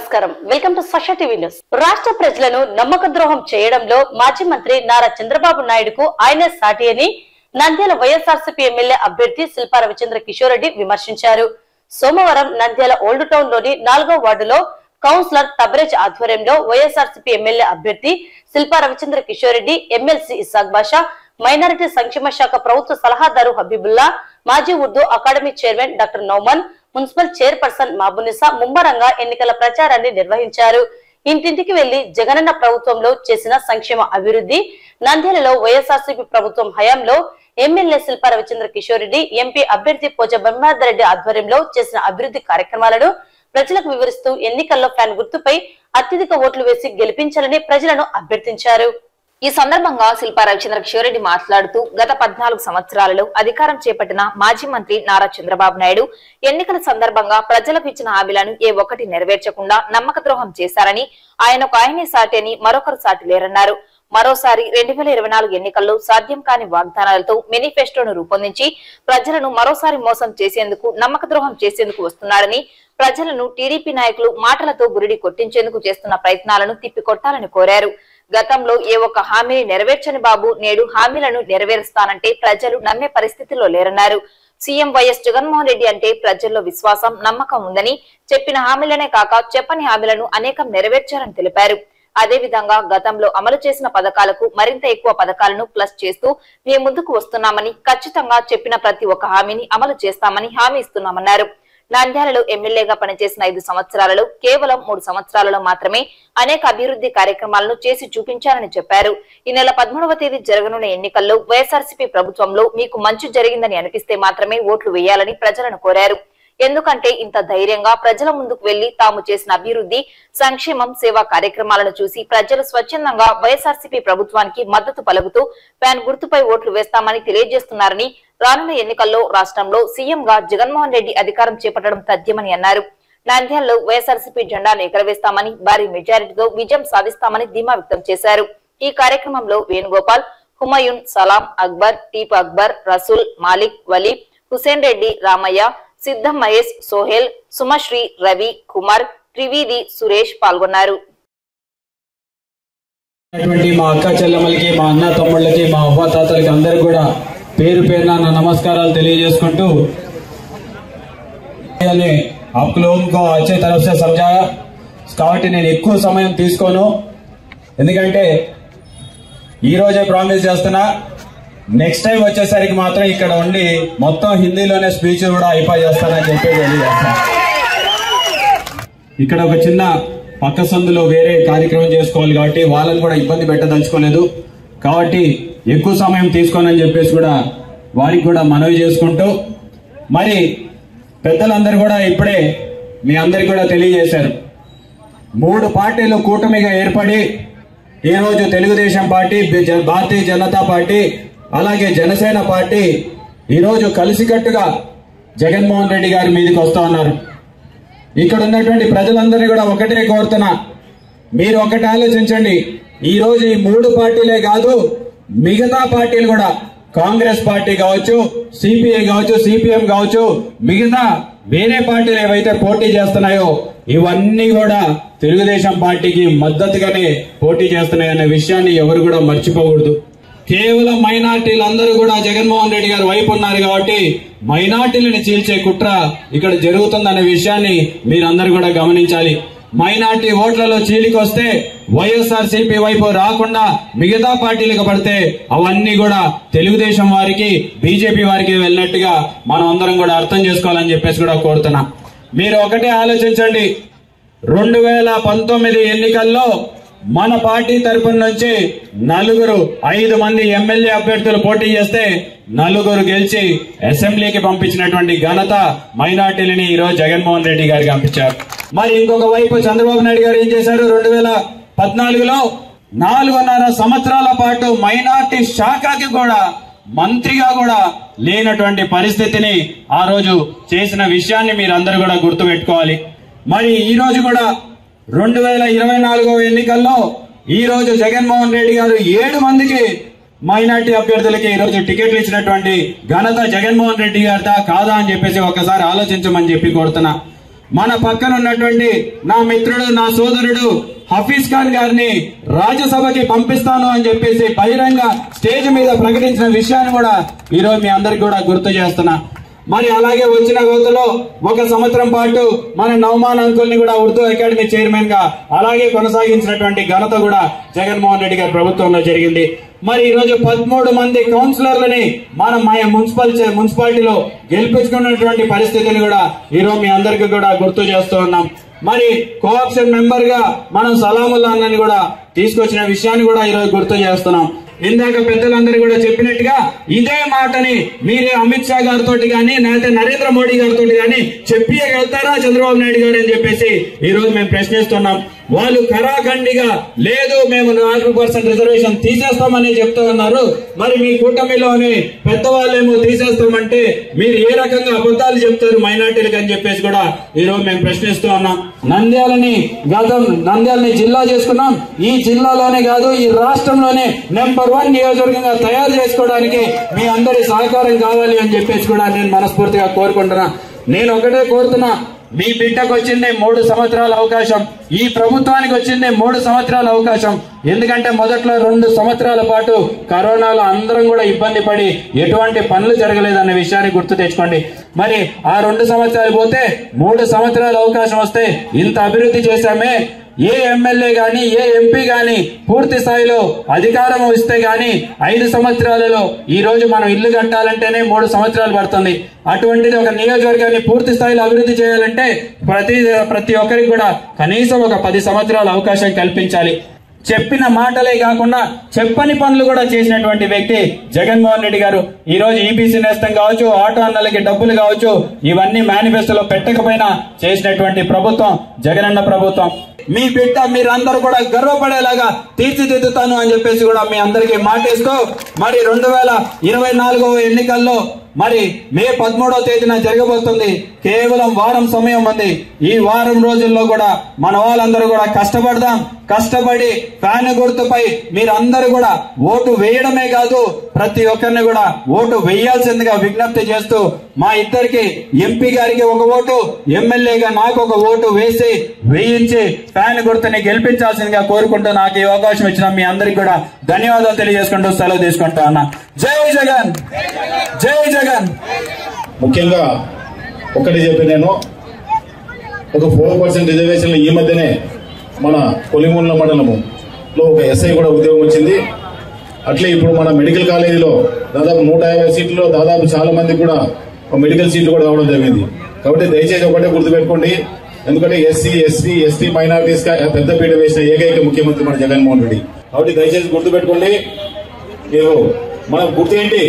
నమస్కారం welcome to Swasa TV news రాష్ట్ర ప్రజలను నమ్మక ద్రోహం చేయడంలో మాజీ మంత్రి నారా చంద్రబాబు నాయుడుకు ఆయనే సాటి అని నంద్యాల వైఎస్ఆర్సీపీ ఎమ్మెల్యే అభ్యర్థి శిల్పా రవిచంద్ర కిషోర్ రెడ్డి విమర్శించారు సోమవారం నంద్యాల ఓల్డ్ టౌన్ లోని నాలుగో వార్డులో కౌన్సిలర్ తబరేజ్ ఆధ్వర్యంలో వైఎస్ఆర్సీపీ ఎమ్మెల్యే అభ్యర్థి శిల్పా రవిచంద్ర కిషోర్ రెడ్డి ఎమ్మెల్సీ ఇసాక్ బాషా మైనారిటీ సంక్షేమ శాఖ ప్రభుత్వ సలహాదారు హబీబుల్లా మాజీ Urdu academy chairman doctor Nouman municipal chairperson Mabunisa ముమ్మరంగా ఎన్నికల ప్రచారాన్ని నిర్వహించారు ఇంటింటికి వెళ్లి జగనన్న ప్రభుత్వంలో చేసిన సంక్షేమ అభివృద్ధి నంద్యాలలో వైఎస్ఆర్సీపీ ప్రభుత్వం హయాంలో ఎమ్మెల్యే శిల్పా రవిచంద్ర కిషోర్ రెడ్డి ఎంపీ అభ్యర్థి పోజ రెడ్డి ఆధ్వర్యంలో చేసిన అభివృద్ధి కార్యక్రమాలను ప్రజలకు వివరిస్తూ ఎన్నికల్లో ఫ్యాన్ గుర్తుపై అత్యధిక ఓట్లు వేసి గెలిపించాలని ప్రజలను అభ్యర్థించారు ఈ సందర్భంగా శిల్పా రవిచంద్ర కిషోరెడ్డి మాట్లాడుతూ గత పద్నాలుగు సంవత్సరాలలో అధికారం చేపట్టిన మాజీ మంత్రి నారా చంద్రబాబు నాయుడు ఎన్నికల సందర్భంగా ప్రజలకు ఇచ్చిన హామీలను ఏ ఒక్కటి నెరవేర్చకుండా నమ్మక ద్రోహం చేశారని ఆయనకు ఆయనే సాటి అని మరొకరు సాటి లేరన్నారు మరోసారి రెండు వేల ఇరవై నాలుగు ఎన్నికల్లో సాధ్యం కాని వాగ్దానాలతో మేనిఫెస్టోను రూపొందించి ప్రజలను మరోసారి మోసం చేసేందుకు నమ్మక ద్రోహం చేసేందుకు వస్తున్నారని ప్రజలను టీడీపీ నాయకులు మాటలతో గురిడి కొట్టించేందుకు చేస్తున్న ప్రయత్నాలను తిప్పికొట్టాలని కోరారు గతంలో ఏ ఒక్క హామీని నెరవేర్చని బాబు నేడు హామీలను నెరవేరుస్తానంటే ప్రజలు నమ్మే పరిస్థితిలో లేరన్నారు సీఎం వైఎస్ జగన్మోహన్ రెడ్డి అంటే ప్రజల్లో విశ్వాసం నమ్మకం ఉందని చెప్పిన హామీలనే కాక చెప్పని హామీలను అనేకం నెరవేర్చారని తెలిపారు అదే విధంగా గతంలో అమలు చేసిన పథకాలకు మరింత ఎక్కువ పథకాలను ప్లస్ చేస్తూ మేము ముందుకు వస్తున్నామని ఖచ్చితంగా చెప్పిన ప్రతి ఒక్క హామీని అమలు చేస్తామని హామీ ఇస్తున్నామన్నారు నంద్యాలలో ఎమ్మెల్యేగా పనిచేసిన ఐదు సంవత్సరాలలో కేవలం మూడు సంవత్సరాలలో మాత్రమే అనేక అభివృద్ధి కార్యక్రమాలను చేసి చూపించారని చెప్పారు ఈ నెల పదమూడవ తేదీ జరగనున్న ఎన్నికల్లో వైఎస్ఆర్సీపీ ప్రభుత్వంలో మీకు మంచి జరిగిందని అనిపిస్తే మాత్రమే ఓట్లు వేయాలని ప్రజలను కోరారు ఎందుకంటే ఇంత ధైర్యంగా ప్రజల ముందుకు వెళ్లి తాము చేసిన అభివృద్ధి సంక్షేమం సేవా కార్యక్రమాలను చూసి ప్రజలు స్వచ్ఛందంగా వైఎస్ఆర్సీపీ ప్రభుత్వానికి మద్దతు పలుకుతూ ప్యాన్ గుర్తుపై ఓట్లు వేస్తామని తెలియజేస్తున్నారని రానున్న ఎన్నికల్లో రాష్ట్రంలో సీఎం గా జగన్మోహన్ రెడ్డి అధికారం చేపట్టడం తథ్యమని అన్నారు నంద్యాలలో వైఎస్ఆర్సీపీ జెండాను ఎగరవేస్తామని భారీ మెజారిటీతో విజయం సాధిస్తామని ధీమా వ్యక్తం చేశారు ఈ కార్యక్రమంలో వేణుగోపాల్ హుమయూన్ సలాం అక్బర్ టీప్ అక్బర్ రసూల్ మాలిక్ వలీ హుసేన్ రెడ్డి రామయ్య సిద్ధం మహేష్ సోహెల్ సుమశ్రీ రవి కుమార్ త్రివేది సురేష్ పాల్గొన్నారు అటువంటి మా అక్క చెల్లెమ్మలకి మా అన్న తమ్ముళ్ళకి మా అవ్వ తాతలకి అందరికి కూడా పేరు పేరున నా నమస్కారాలు తెలియజేసుకుంటూ అని आप लोगों को अच्छे तरफ से समझाया కాబట్టి నేను ఎక్కువ సమయం తీసుకోను ఎందుకంటే ఈ రోజే ప్రామిస్ చేస్తున్నా నెక్స్ట్ టైం వచ్చేసరికి మాత్రం ఇక్కడ ఉండి మొత్తం హిందీలోనే స్పీచ్ కూడా అయిపోయి చేస్తానని చెప్పి తెలియజేస్తాను ఇక్కడ ఒక చిన్న పక్క సందులో వేరే కార్యక్రమం చేసుకోవాలి కాబట్టి వాళ్ళని కూడా ఇబ్బంది పెట్టదలుచుకోలేదు కాబట్టి ఎక్కువ సమయం తీసుకోనని చెప్పేసి కూడా వారికి కూడా మనవి చేసుకుంటూ మరి పెద్దలందరూ కూడా ఇప్పుడే మీ అందరికి కూడా తెలియజేశారు మూడు పార్టీలు కూటమిగా ఏర్పడి ఈ రోజు తెలుగుదేశం పార్టీ బి- జ- భారతీయ జనతా పార్టీ అలాగే జనసేన పార్టీ ఈ రోజు కలిసికట్టుగా జగన్మోహన్ రెడ్డి గారి మీదకి వస్తా ఉన్నారు ఇక్కడ ఉన్నటువంటి ప్రజలందరినీ కూడా ఒకటే కోరుతున్నా మీరు ఒకటి ఆలోచించండి ఈ రోజు ఈ మూడు పార్టీలే కాదు మిగతా పార్టీలు కూడా కాంగ్రెస్ పార్టీ కావచ్చు సిపిఐ కావచ్చు సిపిఎం కావచ్చు మిగతా వేరే పార్టీలు ఏవైతే పోటీ చేస్తున్నాయో ఇవన్నీ కూడా తెలుగుదేశం పార్టీకి మద్దతుగానే పోటీ చేస్తున్నాయనే విషయాన్ని ఎవరు కూడా మర్చిపోకూడదు కేవలం మైనార్టీలు అందరూ కూడా జగన్మోహన్ రెడ్డి గారి వైపు ఉన్నారు కాబట్టి మైనార్టీలను చీల్చే కుట్ర ఇక్కడ జరుగుతుందనే విషయాన్ని మీరందరూ కూడా గమనించాలి మైనార్టీ ఓట్లలో చీలికొస్తే వైఎస్ఆర్ సిపి వైపు రాకుండా మిగతా పార్టీలకు పడితే అవన్నీ కూడా తెలుగుదేశం వారికి బీజేపీ వారికి వెళ్ళినట్టుగా మనం అందరం కూడా అర్థం చేసుకోవాలని చెప్పేసి కూడా కోరుతున్నా మీరు ఒకటే ఆలోచించండి రెండు వేల పంతొమ్మిది ఎన్నికల్లో మన పార్టీ తరపున నుంచి నలుగురు ఐదు మంది ఎమ్మెల్యే అభ్యర్థులు పోటీ చేస్తే నలుగురు గెలిచి అసెంబ్లీకి పంపించినటువంటి ఘనత మైనార్టీలని ఈ రోజు జగన్మోహన్ రెడ్డి గారికి పంపించారు మరి ఇంకొక వైపు చంద్రబాబు నాయుడు గారు ఏం చేశారు రెండు వేల పద్నాలుగులో నాలుగున్నర సంవత్సరాల పాటు మైనార్టీ శాఖకి కూడా మంత్రిగా కూడా లేనటువంటి పరిస్థితిని ఆ రోజు చేసిన విషయాన్ని మీరందరూ కూడా గుర్తుపెట్టుకోవాలి మరి ఈ రోజు కూడా రెండు వేల ఇరవై నాలుగో ఎన్నికల్లో ఈ రోజు జగన్మోహన్ రెడ్డి గారు ఏడు మందికి మైనార్టీ అభ్యర్థులకి ఈ రోజు టికెట్లు ఇచ్చినటువంటి ఘనత జగన్మోహన్ రెడ్డి గారిదా కాదా అని చెప్పేసి ఒకసారి ఆలోచించమని చెప్పి కోరుతున్నా మన పక్కన ఉన్నటువంటి నా మిత్రుడు నా సోదరుడు హఫీజ్ ఖాన్ గారిని రాజ్యసభకి పంపిస్తాను అని చెప్పేసి బహిరంగ స్టేజ్ మీద ప్రకటించిన విషయాన్ని కూడా ఈరోజు మీ అందరికి కూడా గుర్తు చేస్తున్నా మరి అలాగే వచ్చిన గోతులో ఒక సంవత్సరం పాటు మన నవమాన్ అంకుల్ ని కూడా ఉర్దూ అకాడమీ చైర్మన్ గా అలాగే కొనసాగించినటువంటి ఘనత కూడా జగన్మోహన్ రెడ్డి గారి ప్రభుత్వంలో జరిగింది మరి ఈ రోజు పదమూడు మంది కౌన్సిలర్లని మన మన మున్సిపల్ చే- మున్సిపాలిటీలో గెలిపించుకున్నటువంటి పరిస్థితిని కూడా ఈ రోజు మీ అందరికీ కూడా గుర్తు చేస్తూ ఉన్నాం మరి కోఆప్షన్ మెంబర్ గా మనం సలాముల్లా అన్నని కూడా తీసుకొచ్చిన విషయాన్ని కూడా ఈ రోజు గుర్తు చేస్తున్నాం ఇందాక పెద్దలందరూ కూడా చెప్పినట్టుగా ఇదే మాటని మీరే అమిత్ షా గారితో గానీ లేకపోతే నరేంద్ర మోడీ గారితో గానీ చెప్పియగలుగుతారా చంద్రబాబు నాయుడు గారు అని చెప్పేసి ఈ రోజు మేము ప్రశ్నిస్తున్నాం వాళ్ళు కరాఖండిగా లేదు మేము నాలుగు పర్సెంట్ రిజర్వేషన్ తీసేస్తామని చెప్తూ ఉన్నారు మరి మీ కూటమిలోని పెద్దవాళ్ళేమో తీసేస్తామంటే మీరు ఏ రకంగా అబద్ధాలు చెప్తారు మైనార్టీలకు అని చెప్పేసి కూడా ఈ రోజు మేము ప్రశ్నిస్తూ ఉన్నాం నంద్యాలని గతం నంద్యాలని జిల్లా చేసుకున్నాం ఈ జిల్లాలోనే కాదు ఈ రాష్ట్రంలోనే నెంబర్ వన్ నియోజకవర్గంగా తయారు చేసుకోవడానికి మీ అందరి సహకారం కావాలి అని చెప్పేసి కూడా నేను మనస్ఫూర్తిగా కోరుకుంటున్నా నేను ఒకటే కోరుతున్నా మీ బిడ్డకు వచ్చింది మూడు సంవత్సరాల అవకాశం ఈ ప్రభుత్వానికి వచ్చింది మూడు సంవత్సరాల అవకాశం ఎందుకంటే మొదట్లో రెండు సంవత్సరాల పాటు కరోనాలో అందరం కూడా ఇబ్బంది పడి ఎటువంటి పనులు జరగలేదన్న విషయాన్ని గుర్తు తెచ్చుకోండి మరి ఆ రెండు సంవత్సరాలు పోతే మూడు సంవత్సరాల అవకాశం వస్తే ఇంత అభివృద్ధి చేశామే ఏ ఎమ్మెల్యే గాని ఏ ఎంపీ గాని పూర్తి స్థాయిలో అధికారం ఇస్తే గాని ఐదు సంవత్సరాలలో ఈ రోజు మనం ఇల్లు కట్టాలంటేనే మూడు సంవత్సరాలు పడుతుంది అటువంటిది ఒక నియోజకవర్గాన్ని పూర్తి స్థాయిలో అభివృద్ధి చేయాలంటే ప్రతి ప్రతి ఒక్కరికి కూడా కనీసం ఒక పది సంవత్సరాల అవకాశం కల్పించాలి చెప్పిన మాటలే కాకుండా చెప్పని పనులు కూడా చేసినటువంటి వ్యక్తి జగన్మోహన్ రెడ్డి గారు ఈ రోజు ఈబీసీ నేస్తం కావచ్చు ఆటో అన్నలకి డబ్బులు కావచ్చు ఇవన్నీ మేనిఫెస్టోలో పెట్టకపోయినా చేసినటువంటి ప్రభుత్వం జగనన్న ప్రభుత్వం మీ బిడ్డ మీరందరూ కూడా గర్వపడేలాగా తీర్చిదిద్దుతాను అని చెప్పేసి కూడా మీ అందరికీ మాటేస్తూ మరి రెండు వేల ఇరవై నాలుగో ఎన్నికల్లో మరి మే పదమూడవ తేదీన జరగబోతుంది కేవలం వారం సమయం ఉంది ఈ వారం రోజుల్లో కూడా మన వాళ్ళందరూ కూడా కష్టపడదాం కష్టపడి ఫ్యాన్ గుర్తుపై మీరందరూ కూడా ఓటు వేయడమే కాదు ప్రతి ఒక్కరిని కూడా ఓటు వేయాల్సిందిగా విజ్ఞప్తి చేస్తూ మా ఇద్దరికి ఎంపీ గారికి ఒక ఓటు ఎమ్మెల్యేగా నాకు ఒక ఓటు వేసి వేయించి ఫ్యాన్ గుర్తుని గెలిపించాల్సిందిగా కోరుకుంటూ నాకు ఈ అవకాశం ఇచ్చిన మీ అందరికి కూడా ధన్యవాదాలు తెలియజేసుకుంటూ సెలవు తీసుకుంటా ఉన్నా జై జగన్ జై జగన్ ముఖ్యంగా ఒకటి చెప్పి నేను ఒక ఫోర్ పర్సెంట్ రిజర్వేషన్లు ఈ మధ్యనే మన కొలిమూల మండలము లో ఒక ఎస్ఐ కూడా ఉద్యోగం వచ్చింది అట్లే ఇప్పుడు మన మెడికల్ కాలేజీలో దాదాపు నూట యాభై సీట్లలో దాదాపు చాలా మంది కూడా ఒక మెడికల్ సీట్లు కూడా రావడం జరిగింది కాబట్టి దయచేసి ఒకటే గుర్తుపెట్టుకోండి ఎందుకంటే ఎస్సీ ఎస్టీ ఎస్టీ మైనారిటీస్ పెద్ద పీట వేసిన ఏకైక ముఖ్యమంత్రి మన జగన్మోహన్ రెడ్డి కాబట్టి దయచేసి గుర్తుపెట్టుకోండి మీరు మన గుర్తు ఏంటి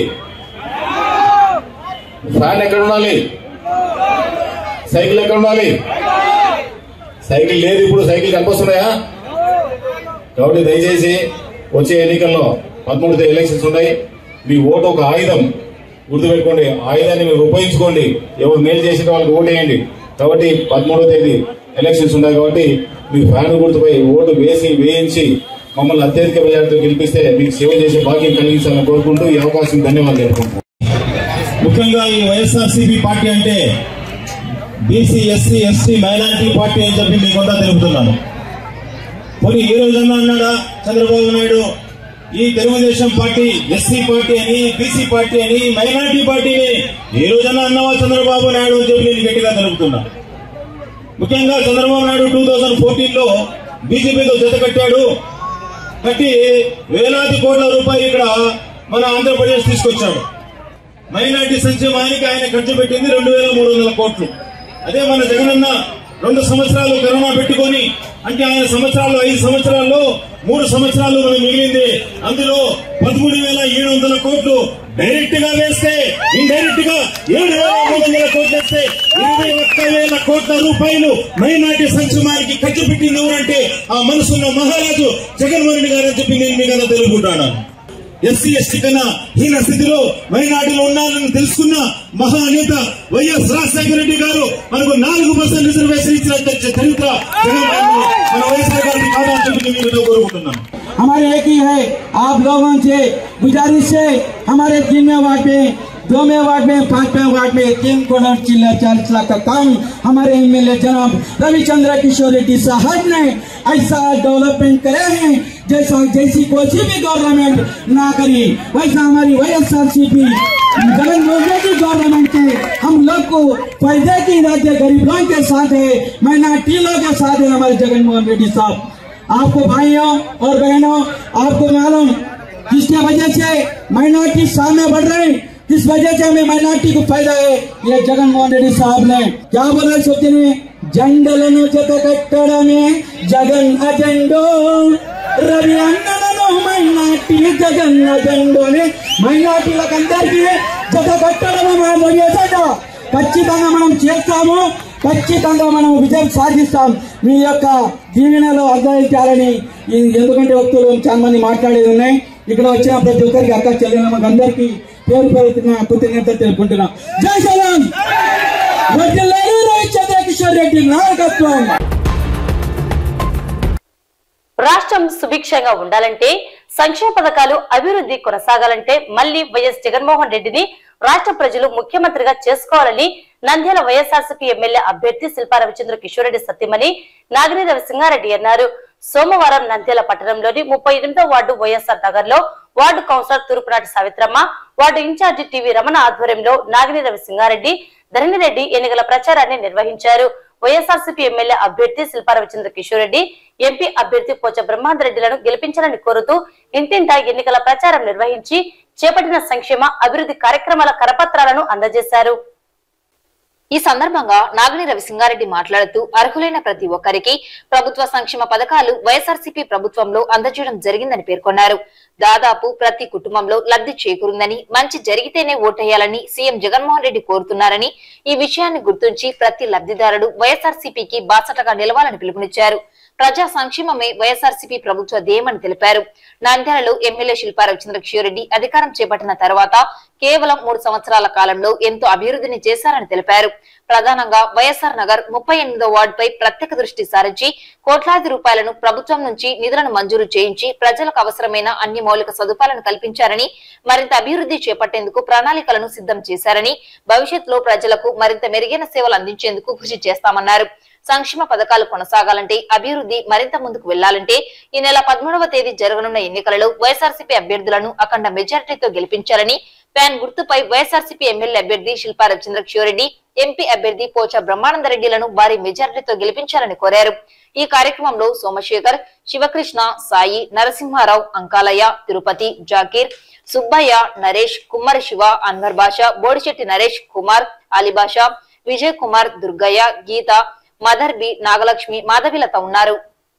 ఫ్యాన్ ఎక్కడ ఉండాలి సైకిల్ ఎక్కడ ఉండాలి సైకిల్ లేదు ఇప్పుడు సైకిల్ కనిపిస్తున్నాయా కాబట్టి దయచేసి వచ్చే ఎన్నికల్లో పదమూడు ఎలక్షన్స్ ఉన్నాయి మీ ఓటు ఒక ఆయుధం గుర్తుపెట్టుకోండి ఆయుధాన్ని మీరు ఉపయోగించుకోండి ఎవరు మేలు చేసిన వాళ్ళకి ఓటేయండి కాబట్టి పదమూడో తేదీ ఎలక్షన్స్ ఉన్నాయి కాబట్టి మీ ఫ్యాన్ గుర్తుపై ఓటు వేసి వేయించి మమ్మల్ని అత్యధిక మెజార్టీతో గెలిపిస్తే మీకు సేవ చేసే భాగ్యం కలిగించాలని కోరుకుంటూ ఈ అవకాశం ధన్యవాదాలు తెలుపుకుంటున్నాను ముఖ్యంగా ఈ వైఎస్ఆర్సీపీ పార్టీ అంటే BC SC ST minority party అని చెప్పి మీకుందా తెలుపుతున్నాను పోనీ ఈ రోజన్నా అన్నాడా చంద్రబాబు నాయుడు ఈ తెలుగుదేశం పార్టీ ఎస్సీ పార్టీ అని బీసీ పార్టీ అని మైనారిటీ పార్టీని ఏ రోజన్నా అన్నావా చంద్రబాబు నాయుడు అని చెప్పి నేను గట్టిగా తెలుపుతున్నా ముఖ్యంగా Chandrababu Naidu two thousand fourteen లో బీజేపీతో జత కట్టాడు కట్టి వేలాది కోట్ల రూపాయలు ఇక్కడ మన ఆంధ్రప్రదేశ్ తీసుకొచ్చాడు మైనార్టీ సంక్షేమానికి ఆయన ఖర్చు పెట్టింది రెండు వేల మూడు వందల కోట్లు అదే మన జగనన్న రెండు సంవత్సరాలు కరోనా పెట్టుకొని అంటే ఆయన సంవత్సరాలు ఐదు సంవత్సరాల్లో మూడు సంవత్సరాలు మనకు మిగిలింది అందులో పదమూడు వేల ఏడు వందల కోట్లు డైరెక్ట్ గా వేస్తే ఇండైరెక్ట్ గా ఏడు వేల మూడు వందల కోట్లు వేస్తే ఇరవై ఒక్క వేల కోట్ల రూపాయలు మైనార్టీ సంక్షేమానికి ఖర్చు పెట్టింది ఎవరంటే ఆ మనసున్న మహారాజు జగన్మోహన్ రెడ్డి గారు అని చెప్పి నేను మీకు తెలుపుకుంటాను ఎస్సీ ఎస్టీ కన్నా హీన స్థితిలో మైనార్టీలో ఉన్నారని తెలుసుకున్న మహానేత వైఎస్ రాజశేఖర రెడ్డి గారు మనకు నాలుగు పర్సెంట్ రిజర్వేషన్ ఇచ్చిన చరిత్ర జగన్ మన వైఎస్ఆర్ గారికి కాదని చెప్పి నేను కోరుకుంటున్నాను हमारे एक ही है आप लोगों से गुजारिश है हमारे दिन में बांटे दो में वार्ड में पांचवें वार्ड में तीन करोड़ चिल्ला चालीस लाख का काम हमारे एमएलए जनाब रविचंद्र किशोर रेड्डी साहब ने ऐसा डेवलपमेंट करे हैं जैसा जैसी कोई भी गवर्नमेंट ना करी वैसा हमारी Y S R C P Jagan Mohan की गवर्नमेंट है हम लोग को फायदे की राज्य गरीबों के साथ है माइनॉरिटी लोग के साथ है हमारे जगन मोहन रेड्डी साहब आपको भाइयों और बहनों आपको मालूम जिसके वजह से माइनॉरिटी सामने बढ़ रहे हैं जिस वजह से हमें माइनॉरिटी को फायदा है ये जगन मोहन रेड्डी साहब ने क्या बोला सोचते हैं జెండలను జత కట్టడమే జగన్ అజెండో రవి అన్నలను మైనార్టీ జగన్ అజెండో అని మైనార్టీలకు అందరికీ జత కట్టడమే మన రవి అజెండో ఖచ్చితంగా మనం చేస్తాము ఖచ్చితంగా మనం విజయం సాధిస్తాం మీ యొక్క దీవెనలో అర్థించాలని ఈ- ఎందుకంటే వ్యక్తులు చాలా మంది మాట్లాడేది ఉన్నాయి ఇక్కడ వచ్చిన ప్రతి ఒక్కరికి అక్క చెల్లెమ్మకి అందరికీ పేరు పేరుతున్న కృతజ్ఞత తెలుపుకుంటున్నాం జై శ్రీరామ్ వర్ధిల్లాలి రవిచంద్ర కిషోర్ రెడ్డి నాయకత్వం రాష్ట్రం సుభిక్షంగా ఉండాలంటే సంక్షేమ పథకాలు అభివృద్ధి కొనసాగాలంటే మళ్లీ వైఎస్ జగన్మోహన్ రెడ్డిని రాష్ట్ర ప్రజలు ముఖ్యమంత్రిగా చేసుకోవాలని నంద్యాల వైఎస్ఆర్సీపీ ఎమ్మెల్యే అభ్యర్థి శిల్పా రవిచంద్ర కిషోర్ రెడ్డి సత్యమని నాగిని రవిసింహారెడ్డి అన్నారు సోమవారం నంద్యాల పట్టణంలోని ముప్పై ఎనిమిదో వార్డు వైఎస్ఆర్ నగర్ లో ward councillor Thurpunati Savitramma ward in charge TV Ramana ఆధ్వర్యంలో నాగిని రవిసింహారెడ్డి ధరణిరెడ్డి ఎన్నికల ప్రచారాన్ని నిర్వహించారు వైఎస్ఆర్సీపీ ఎమ్మెల్యే అభ్యర్థి శిల్పా రవిచంద్ర కిషోర్ రెడ్డి ఎంపీ అభ్యర్థి పోచ బ్రహ్మాందరెడ్డిలను గెలిపించాలని కోరుతూ ఇంటింటా ఎన్నికల ప్రచారం నిర్వహించి చేపట్టిన సంక్షేమ అభివృద్ధి కార్యక్రమాల కరపత్రాలను అందజేశారు ఈ సందర్భంగా నాగిని రవిసింగారెడ్డి మాట్లాడుతూ అర్హులైన ప్రతి ఒక్కరికి ప్రభుత్వ సంక్షేమ పథకాలు వైఎస్ఆర్సీపీ ప్రభుత్వంలో అందజేయడం జరిగిందని పేర్కొన్నారు దాదాపు ప్రతి కుటుంబంలో లబ్ధి చేకూరిందని మంచి జరిగితేనే ఓటేయాలని సీఎం జగన్మోహన్ రెడ్డి కోరుతున్నారని ఈ విషయాన్ని గుర్తుంచి ప్రతి లబ్ధిదారుడు వైఎస్ఆర్సీపీకి బాసటగా నిలవాలని పిలుపునిచ్చారు ప్రజా సంక్షేమమే వైఎస్ఆర్సీపీ ప్రభుత్వ ధ్యేయమని తెలిపారు నంద్యాలలో ఎమ్మెల్యే శిల్పా రవిచంద్ర కిషోరెడ్డి అధికారం చేపట్టిన తర్వాత కేవలం మూడు సంవత్సరాల కాలంలో ఎంతో అభివృద్ధిని చేశారని తెలిపారు ప్రధానంగా వైఎస్ఆర్ నగర్ ముప్పై ఎనిమిదో వార్డుపై ప్రత్యేక దృష్టి సారించి కోట్లాది రూపాయలను ప్రభుత్వం నుంచి నిధులను మంజూరు చేయించి ప్రజలకు అవసరమైన అన్ని మౌలిక సదుపాయాలను కల్పించారని మరింత అభివృద్ధి చేపట్టేందుకు ప్రణాళికలను సిద్ధం చేశారని భవిష్యత్తులో ప్రజలకు మరింత మెరుగైన సేవలు అందించేందుకు కృషి చేస్తామన్నారు సంక్షేమ పథకాలు కొనసాగాలంటే అభివృద్ధి మరింత ముందుకు వెళ్లాలంటే ఈ నెల పదమూడవ తేదీ జరగనున్న ఎన్నికలలో వైఎస్ఆర్సీపీ అభ్యర్థులను అఖండ మెజారిటీతో గెలిపించాలని ప్యాన్ గుర్తుపై వైఎస్ఆర్సీపీ ఎమ్మెల్యే అభ్యర్థి శిల్పా రవిచంద్ర కిషోరెడ్డి ఎంపీ అభ్యర్థి పోచా బ్రహ్మానందరెడ్డిలను భారీ మెజారిటీతో గెలిపించాలని కోరారు ఈ కార్యక్రమంలో సోమశేఖర్ శివకృష్ణ సాయి నరసింహారావు అంకాలయ్య తిరుపతి జాకీర్ సుబ్బయ్య నరేష్ కుమ్మరి శివ అన్వర్ బాషా బోడిశెట్టి నరేష్ కుమార్ అలీబాషా విజయ్ కుమార్ దుర్గయ్య గీత మదర్ బి నాగలక్ష్మి మాధవిలత ఉన్నారు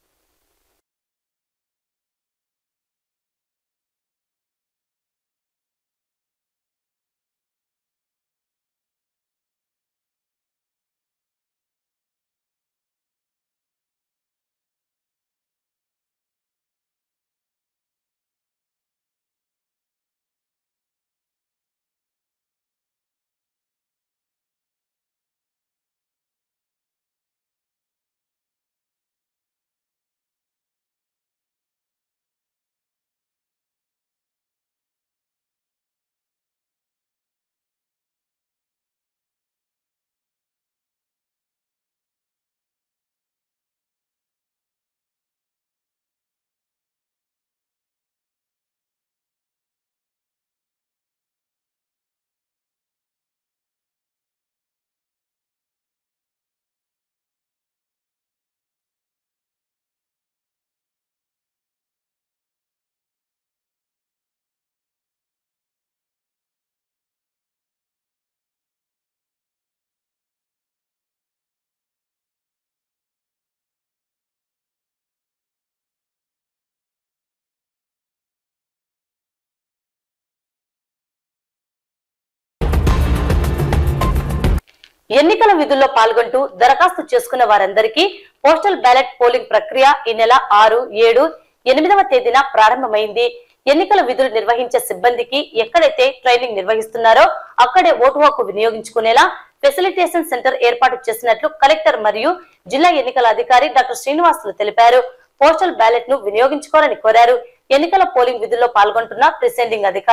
ఎన్నికల విధుల్లో పాల్గొంటూ దరఖాస్తు చేసుకున్న వారందరికీ పోస్టల్ బ్యాలెట్ పోలింగ్ ప్రక్రియ ఈ నెల ఆరు ఏడు ఎనిమిదవ తేదీన ప్రారంభమైంది ఎన్నికల విధులు నిర్వహించే సిబ్బందికి ఎక్కడైతే ట్రైనింగ్ నిర్వహిస్తున్నారో అక్కడే ఓటు హక్కు వినియోగించుకునేలా ఫెసిలిటేషన్ సెంటర్ ఏర్పాటు చేసినట్లు కలెక్టర్ మరియు జిల్లా ఎన్నికల అధికారి డాక్టర్ శ్రీనివాసులు తెలిపారు పోస్టల్ బ్యాలెట్ ను వినియోగించుకోవాలని కోరారు ఎన్నికల పోలింగ్ విధుల్లో పాల్గొంటున్న ప్రిసైడింగ్ అధికారులు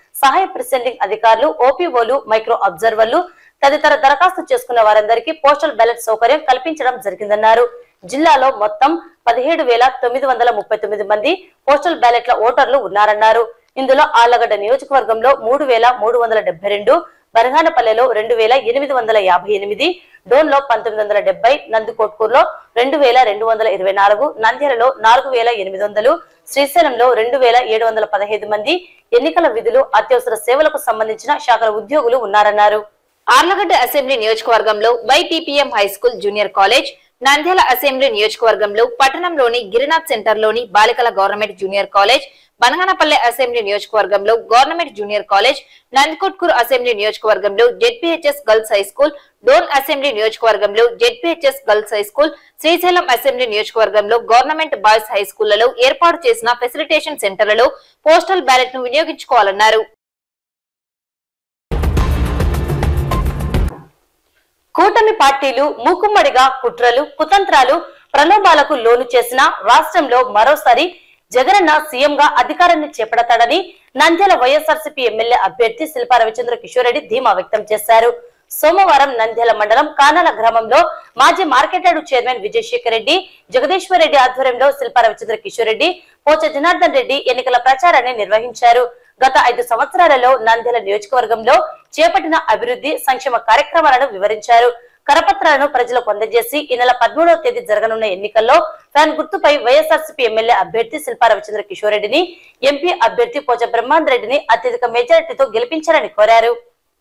సహాయ ప్రిసెండింగ్ అధికారులు ఓపీఓలు మైక్రో అబ్జర్వర్లు తదితర దరఖాస్తు చేసుకున్న వారందరికీ పోస్టల్ బ్యాలెట్ సౌకర్యం కల్పించడం జరిగిందన్నారు జిల్లాలో మొత్తం పదిహేడు వేల తొమ్మిది వందల ముప్పై తొమ్మిది మంది పోస్టల్ బ్యాలెట్ల ఓటర్లు ఉన్నారన్నారు ఇందులో ఆళ్లగడ్డ నియోజకవర్గంలో మూడు వేల మూడు వందల డెబ్బై రెండు బరగానపల్లెలో రెండు వేల ఎనిమిది వందల యాభై ఎనిమిది డోన్లో పంతొమ్మిది వందల డెబ్బై నందికోట్కూర్లో రెండు వేల రెండు వందల ఇరవై నాలుగు నంద్యాలలో నాలుగు వేల ఎనిమిది వందలు శ్రీశైలంలో రెండు వేల ఏడు వందల పదహైదు మంది ఎన్నికల విధులు అత్యవసర సేవలకు సంబంధించిన శాఖల ఉద్యోగులు ఉన్నారన్నారు ఆర్లగడ్డ అసెంబ్లీ నియోజకవర్గంలో YTPM high school junior college Nandyala assembly నియోజకవర్గంలో పట్టణంలోని గిరినాథ్ సెంటర్ లోని బాలికల government junior college Banaganapalle assembly నియోజకవర్గంలో government junior college Nandikotkur assembly నియోజకవర్గంలో ZPHS girls high school Dhone assembly నియోజకవర్గంలో ZPHS girls high school Srisailam assembly నియోజకవర్గంలో గవర్నమెంట్ బాయ్స్ హై స్కూళ్లలో ఏర్పాటు చేసిన ఫెసిలిటేషన్ సెంటర్లలో పోస్టల్ బ్యాలెట్ ను వినియోగించుకోవాలన్నారు కూటమి పార్టీలు మూకుమ్మడిగా కుట్రలు కుతంత్రాలు ప్రలోభాలకు లోను చేసిన రాష్ట్రంలో మరోసారి జగనన్న సీఎంగా అధికారాన్ని చేపడతాడని నంద్యాల వైఎస్ఆర్సీపీ ఎమ్మెల్యే అభ్యర్థి శిల్పా రవిచంద్ర కిషోర్ రెడ్డి ధీమా వ్యక్తం చేశారు సోమవారం నంద్యాల మండలం కానాల గ్రామంలో మాజీ market yard chairman Vijayasekhar Reddy Jagadeeswar Reddy ఆధ్వర్యంలో శిల్పా రవిచంద్ర కిషోర్ రెడ్డి పోచ జనార్దన్ రెడ్డి ఎన్నికల ప్రచారాన్ని నిర్వహించారు గత ఐదు సంవత్సరాలలో నంద్యాల నియోజకవర్గంలో చేపట్టిన అభివృద్ధి సంక్షేమ కార్యక్రమాలను వివరించారు కరపత్రాలను ప్రజలకు అందజేసి ఈ నెల పదమూడవ తేదీ జరగనున్న ఎన్నికల్లో ఫ్యాన్ గుర్తుపై వైఎస్ఆర్సీపీ ఎమ్మెల్యే అభ్యర్థి శిల్పా రవిచంద్ర కిషోర్ రెడ్డిని ఎంపీ అభ్యర్థి పోచ బ్రహ్మాంద్ రెడ్డిని అత్యధిక మెజారిటీతో గెలిపించాలని కోరారు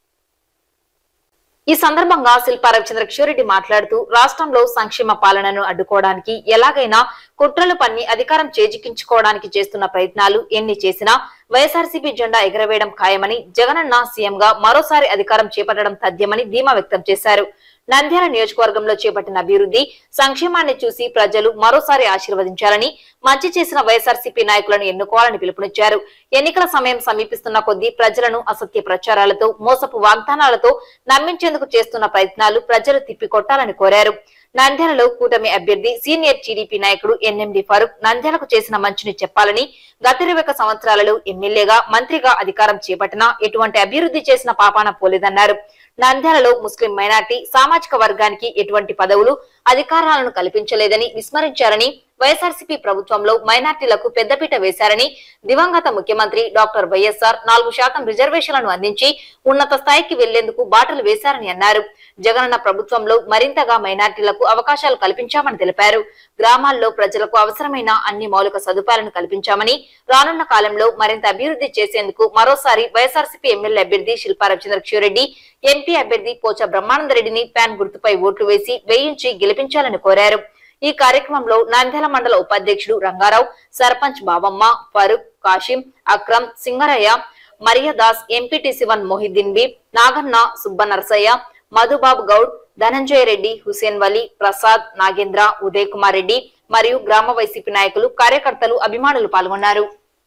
ఈ సందర్భంగా శిల్పా రవిచంద్ర కిషోరెడ్డి మాట్లాడుతూ రాష్ట్రంలో సంక్షేమ పాలనను అడ్డుకోవడానికి ఎలాగైనా కుట్రలు పన్ని అధికారం చేజిక్కించుకోవడానికి చేస్తున్న ప్రయత్నాలు ఎన్ని చేసినా వైఎస్ఆర్సీపీ జెండా ఎగరవేయడం ఖాయమని జగనన్న సీఎంగా మరోసారి అధికారం చేపట్టడం తథ్యమని ధీమా వ్యక్తం చేశారు నంద్యాల నియోజకవర్గంలో చేపట్టిన అభివృద్ధి సంక్షేమాన్ని చూసి ప్రజలు మరోసారి ఆశీర్వదించాలని మంచి చేసిన వైఎస్ఆర్సీపీ నాయకులను ఎన్నుకోవాలని పిలుపునిచ్చారు ఎన్నికల సమయం సమీపిస్తున్న కొద్దీ ప్రజలను అసత్య ప్రచారాలతో మోసపు వాగ్దానాలతో నమ్మించేందుకు చేస్తున్న ప్రయత్నాలు ప్రజలు తిప్పికొట్టాలని కోరారు నంద్యాలలో కూటమి అభ్యర్థి సీనియర్ టీడీపీ నాయకుడు ఎన్ఎండి ఫరూక్ నంద్యాలకు చేసిన మంచిని చెప్పాలని గత ఇరవై ఒక్క సంవత్సరాలలో ఎమ్మెల్యేగా మంత్రిగా అధికారం చేపట్టినా ఎటువంటి అభివృద్ధి చేసిన పాపాన పోలేదన్నారు నంద్యాలలో ముస్లిం మైనార్టీ సామాజిక వర్గానికి ఎటువంటి పదవులు అధికారాలను కల్పించలేదని విస్మరించారని వైఎస్ఆర్సీపీ ప్రభుత్వంలో మైనార్టీలకు పెద్దపీట వేశారని దివంగత ముఖ్యమంత్రి డాక్టర్ వైఎస్ఆర్ నాలుగు శాతం రిజర్వేషన్లను అందించి ఉన్నత స్థాయికి వెళ్లేందుకు బాటలు వేశారని అన్నారు జగనన్న ప్రభుత్వంలో మరింతగా మైనార్టీలకు అవకాశాలు కల్పించామని తెలిపారు గ్రామాల్లో ప్రజలకు అవసరమైన అన్ని మౌలిక సదుపాయాలను కల్పించామని రానున్న కాలంలో మరింత అభివృద్ధి చేసేందుకు మరోసారి వైఎస్ఆర్సీపీ ఎమ్మెల్యే అభ్యర్థి శిల్పా రవిచంద్ర కిషోరెడ్డి ఎంపీ అభ్యర్థి పోచ బ్రహ్మానంద రెడ్డిని ప్యాన్ గుర్తుపై ఓట్లు వేసి వేయించి గెలిపించాలని కోరారు ఈ కార్యక్రమంలో నంద్యాల మండల ఉపాధ్యక్షుడు Rangarao sarpanch Babamma Farooq Kasim Akram Singaraiah Mariyadas MPTC one Mohiddin B Naganna Subbanarasaiah Madhubabu Goud Dhananjaya Reddy Hussain Vali Prasad Nagendra Uday Kumar Reddy మరియు గ్రామ వైసీపీ నాయకులు కార్యకర్తలు అభిమానులు పాల్గొన్నారు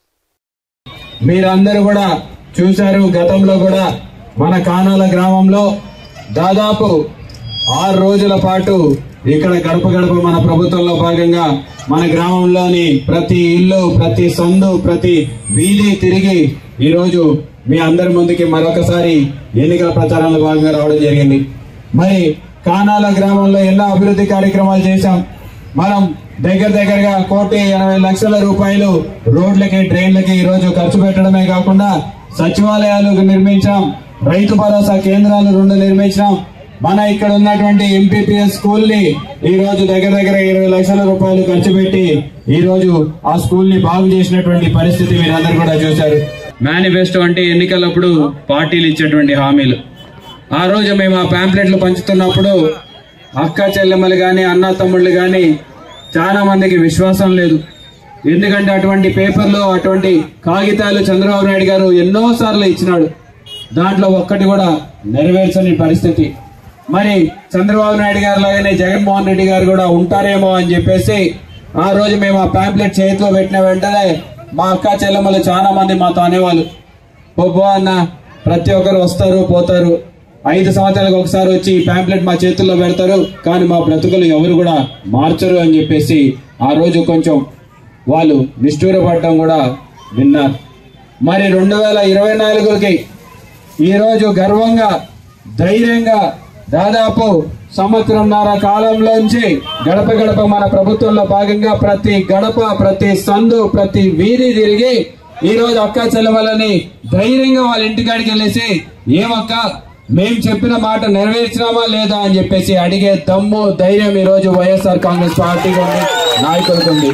మీరందరూ కూడా చూశారు గతంలో కూడా మన కానాల గ్రామంలో దాదాపు ఆరు రోజుల పాటు ఇక్కడ గడప గడప మన ప్రభుత్వంలో భాగంగా మన గ్రామంలోని ప్రతి ఇల్లు ప్రతి సందు ప్రతి వీధి తిరిగి ఈరోజు మీ అందరి ముందుకి మరొకసారి ఎన్నికల ప్రచారంలో భాగంగా రావడం జరిగింది మరి కానాల గ్రామంలో ఎన్నో అభివృద్ధి కార్యక్రమాలు చేశాం మనం దగ్గర దగ్గరగా కోటి ఎనభై లక్షల రూపాయలు రోడ్లకి ట్రైన్లకి ఈ రోజు ఖర్చు పెట్టడమే కాకుండా సచివాలయాలు నిర్మించాం రైతు భరోసా కేంద్రాలు రెండు నిర్మించాం మన ఇక్కడ ఉన్నటువంటి ఎంపీపీఎస్ స్కూల్ ని ఈ రోజు దగ్గర దగ్గర ఇరవై లక్షల రూపాయలు ఖర్చు పెట్టి ఈ రోజు ఆ స్కూల్ ని బాగు చేసినటువంటి పరిస్థితి మీరందరూ కూడా చూశారు మేనిఫెస్టో అంటే ఎన్నికలప్పుడు పార్టీలు ఇచ్చేటువంటి హామీలు ఆ రోజు మేము ఆ పాంప్లెట్లు పంచుతున్నప్పుడు అక్క చెల్లెమ్మలు గాని అన్న తమ్ముళ్ళు గాని చాలా మందికి విశ్వాసం లేదు ఎందుకంటే అటువంటి పేపర్లు అటువంటి కాగితాలు చంద్రబాబు నాయుడు గారు ఎన్నో సార్లు ఇచ్చినాడు దాంట్లో ఒక్కటి కూడా నెరవేర్చని పరిస్థితి మరి చంద్రబాబు నాయుడు గారు లాగానే జగన్మోహన్ రెడ్డి గారు కూడా ఉంటారేమో అని చెప్పేసి ఆ రోజు మేము ఆ పాంప్లెట్ చేతిలో పెట్టిన వెంటనే మా అక్క చెల్లెమ్మలు చాలా మంది మాతో అనేవాళ్ళు పోపో అన్న ప్రతి ఒక్కరు వస్తారు పోతారు ఐదు సంవత్సరాలకు ఒకసారి వచ్చి ఈ పాంప్లెట్ మా చేతుల్లో పెడతారు కానీ మా బ్రతుకులు ఎవరు కూడా మార్చరు అని చెప్పేసి ఆ రోజు కొంచెం వాళ్ళు నిష్ఠూరపడడం కూడా విన్నారు మరి రెండు వేల ఇరవై నాలుగుకి ఈరోజు గర్వంగా ధైర్యంగా దాదాపు సంవత్సరంన్నర కాలంలోంచి గడప గడప మన ప్రభుత్వంలో భాగంగా ప్రతి గడప ప్రతి సందు ప్రతి వీధి తిరిగి ఈ రోజు అక్క చెల్లెమలని ధైర్యంగా వాళ్ళ ఇంటికాడికి వెళ్ళేసి ఏమక్క మేం చెప్పిన మాట నెరవేర్చినామా లేదా అని చెప్పేసి అడిగే దమ్ము ధైర్యం ఈ రోజు వైఎస్ఆర్ కాంగ్రెస్ పార్టీకి ఉంది నాయకులకు ఉంది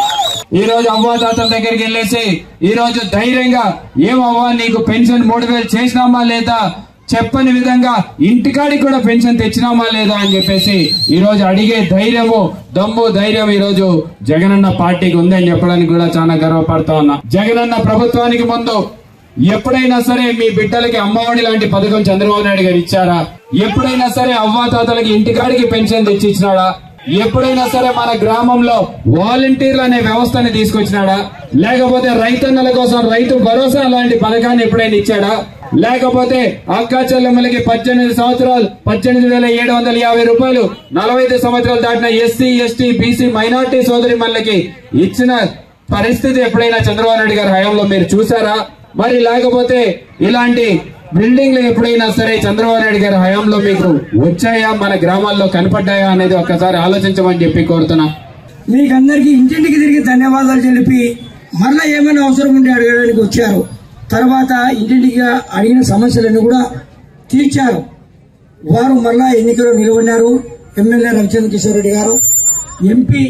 ఈ రోజు అవ్వాతాతల దగ్గరికి వెళ్ళేసి ఈ రోజు ధైర్యంగా ఏమవ్వా నీకు పెన్షన్ మూడు వేలు చేసినామా లేదా చెప్పని విధంగా ఇంటికాడికి కూడా పెన్షన్ తెచ్చినామా లేదా అని చెప్పేసి ఈ రోజు అడిగే ధైర్యము దమ్ము ధైర్యం ఈ రోజు జగనన్న పార్టీకి ఉందని చెప్పడానికి కూడా చాలా గర్వపడతా ఉన్నా జగనన్న ప్రభుత్వానికి ముందు ఎప్పుడైనా సరే మీ బిడ్డలకి అమ్మఒడి లాంటి పథకం చంద్రబాబు నాయుడు గారు ఇచ్చారా ఎప్పుడైనా సరే అవ్వాతాతలకి ఇంటికాడికి పెన్షన్ తెచ్చి ఇచ్చినాడా ఎప్పుడైనా సరే మన గ్రామంలో వాలంటీర్లు అనే వ్యవస్థని తీసుకొచ్చినాడా లేకపోతే రైతన్నల కోసం రైతు భరోసా లాంటి పథకాన్ని ఎప్పుడైనా ఇచ్చాడా లేకపోతే అక్క చెల్లెమ్మలకి పద్దెనిమిది సంవత్సరాలు పద్దెనిమిది వేల ఏడు వందల యాభై రూపాయలు నలభై ఐదు సంవత్సరాలు దాటిన ఎస్సీ ఎస్టీ బీసీ మైనార్టీ సోదరి ఇచ్చిన పరిస్థితి ఎప్పుడైనా చంద్రబాబు నాయుడు గారి హయాంలో మీరు చూసారా మరి లేకపోతే ఇలాంటి బిల్డింగ్లు ఎప్పుడైనా సరే చంద్రబాబు నాయుడు గారి హయాంలో మీకు వచ్చాయా మన గ్రామాల్లో కనపడ్డాయా అనేది ఒక్కసారి ఆలోచించమని చెప్పి కోరుతున్నా మీకందరికీ ఇంటింటికి తిరిగి ధన్యవాదాలు తెలిపి మరలా ఏమైనా అవసరం ఉండి అడగడానికి వచ్చారు తర్వాత ఇంటింటికి అడిగిన సమస్యలన్నీ కూడా తీర్చారు వారు మరలా ఎన్నికల్లో నిలబడినారు ఎమ్మెల్యే రవిచంద్ర కిషోర్ రెడ్డి గారు ఎంపీ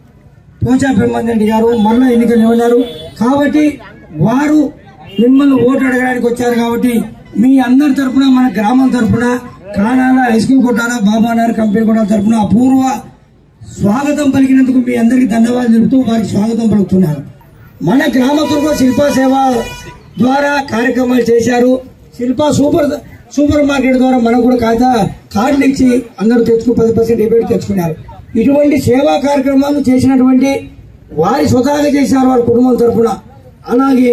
పోచా బ్రహ్మానందరెడ్డి గారు మరలా ఎన్నికలు నిలబడినారు కాబట్టి వారు మిమ్మల్ని ఓటు అడగడానికి వచ్చారు కాబట్టి మీ అందరి తరపున మన గ్రామం తరపున కానాల హై స్కూల్ కొట్టాల బాబానార్ కంపెనీ కొట్టాల తరపున అపూర్వ స్వాగతం పలికినందుకు మీ అందరికి ధన్యవాదాలు తెలుపుతూ వారికి స్వాగతం పలుకుతున్నారు మన గ్రామ కుటుంబ శిల్పా సేవ ద్వారా కార్యక్రమాలు చేశారు శిల్పా సూపర్ సూపర్ మార్కెట్ ద్వారా మనకు కూడా ఖాతా కార్డులు ఇచ్చి అందరూ తెచ్చుకు పది పర్సెంట్ రిబేట్ తెచ్చుకున్నారు ఇటువంటి సేవా కార్యక్రమాలు చేసినటువంటి వారి స్వతహాగా చేశారు వారి కుటుంబం తరఫున అలాగే